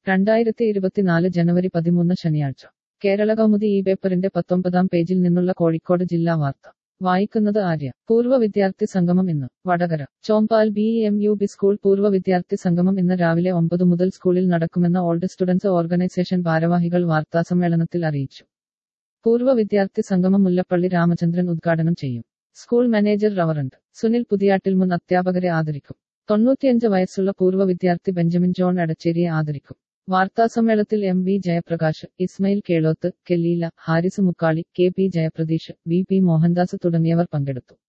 രണ്ടായിരത്തി ഇരുപത്തിനാല് ജനുവരി പതിമൂന്ന് ശനിയാഴ്ച കേരള കൗമുദി ഈ പേപ്പറിന്റെ പത്തൊമ്പതാം പേജിൽ നിന്നുള്ള കോഴിക്കോട് ജില്ലാ വാർത്ത വായിക്കുന്നത് ആര്യ പൂർവ്വ വിദ്യാർത്ഥി സംഗമം ഇന്ന് Vadakara Chombal B M U B school പൂർവ്വ വിദ്യാർത്ഥി സംഗമം ഇന്ന് രാവിലെ ഒമ്പത് മുതൽ സ്കൂളിൽ നടക്കുമെന്ന് ഓൾഡ് സ്റ്റുഡൻസ് ഓർഗനൈസേഷൻ ഭാരവാഹികൾ വാർത്താസമ്മേളനത്തിൽ അറിയിച്ചു പൂർവ്വ വിദ്യാർത്ഥി സംഗമം മുല്ലപ്പള്ളി രാമചന്ദ്രൻ ഉദ്ഘാടനം ചെയ്യും school manager reverend Sunil Puthiyattil മുൻ അധ്യാപകരെ ആദരിക്കും തൊണ്ണൂറ്റിയഞ്ച് വയസ്സുള്ള പൂർവ്വ വിദ്യാർത്ഥി ബെഞ്ചമിൻ ജോൺ എടച്ചേരിയെ ആദരിക്കും വാർത്താസമ്മേളനത്തിൽ എം വി ജയപ്രകാശ് ഇസ്മയിൽ കേളോത്ത് കെലീല Haris Mukkali K P Jayapratheesh V P Mohandas തുടങ്ങിയവർ പങ്കെടുത്തു